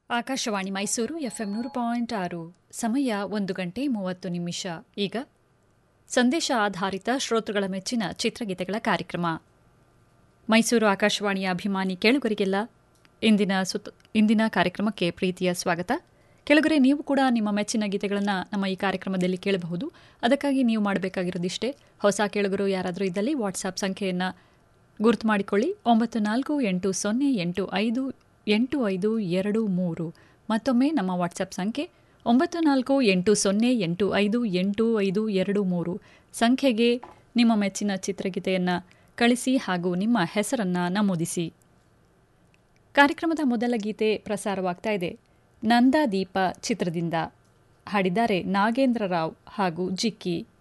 Akashvani Mysuru FM ನೂರು point ಆರು ಸಮಯ ಒಂದು ಗಂಟೆ ಮೂವತ್ತು ನಿಮಿಷ ಈಗ ಸಂದೇಶ ಆಧಾರಿತ ಶ್ರೋತೃಗಳ ಮೆಚ್ಚಿನ ಚಿತ್ರಗೀತೆಗಳ ಕಾರ್ಯಕ್ರಮ ಮೈಸೂರು ಆಕಾಶವಾಣಿಯ ಅಭಿಮಾನಿ ಕೇಳುಗರಿಗೆಲ್ಲ ಇಂದಿನ ಸುತ್ತ ಇಂದಿನ ಕಾರ್ಯಕ್ರಮಕ್ಕೆ ಪ್ರೀತಿಯ ಸ್ವಾಗತ ಕೆಳಗರೆ ನೀವು ಕೂಡ ನಿಮ್ಮ ಮೆಚ್ಚಿನ ಗೀತೆಗಳನ್ನು ನಮ್ಮ ಈ ಕಾರ್ಯಕ್ರಮದಲ್ಲಿ ಕೇಳಬಹುದು ಅದಕ್ಕಾಗಿ ನೀವು ಮಾಡಬೇಕಾಗಿರೋದಿಷ್ಟೇ ಹೊಸ ಕೇಳುಗರು ಯಾರಾದರೂ ಇದ್ದಲ್ಲಿ ವಾಟ್ಸಾಪ್ ಸಂಖ್ಯೆಯನ್ನು ಗುರುತು ಮಾಡಿಕೊಳ್ಳಿ ಒಂಬತ್ತು ನಾಲ್ಕು ಎಂಟು ಸೊನ್ನೆ ಎಂಟು ಐದು ಎಂಟು ಐದು ಎರಡು ಮೂರು ಮತ್ತೊಮ್ಮೆ ನಮ್ಮ ವಾಟ್ಸಪ್ ಸಂಖ್ಯೆ ಒಂಬತ್ತು ನಾಲ್ಕು ಎಂಟು ಸೊನ್ನೆ ಎಂಟು ಐದು ಎಂಟು ಐದು ಎರಡು ಮೂರು ಸಂಖ್ಯೆಗೆ ನಿಮ್ಮ ಮೆಚ್ಚಿನ ಚಿತ್ರಗೀತೆಯನ್ನು ಕಳಿಸಿ ಹಾಗೂ ನಿಮ್ಮ ಹೆಸರನ್ನು ನಮೂದಿಸಿ ಕಾರ್ಯಕ್ರಮದ ಮೊದಲ ಗೀತೆ ಪ್ರಸಾರವಾಗ್ತಾ ಇದೆ ನಂದಾದೀಪ ಚಿತ್ರದಿಂದ ಹಾಡಿದ್ದಾರೆ ನಾಗೇಂದ್ರ ರಾವ್ ಹಾಗೂ ಜಿಕ್ಕಿ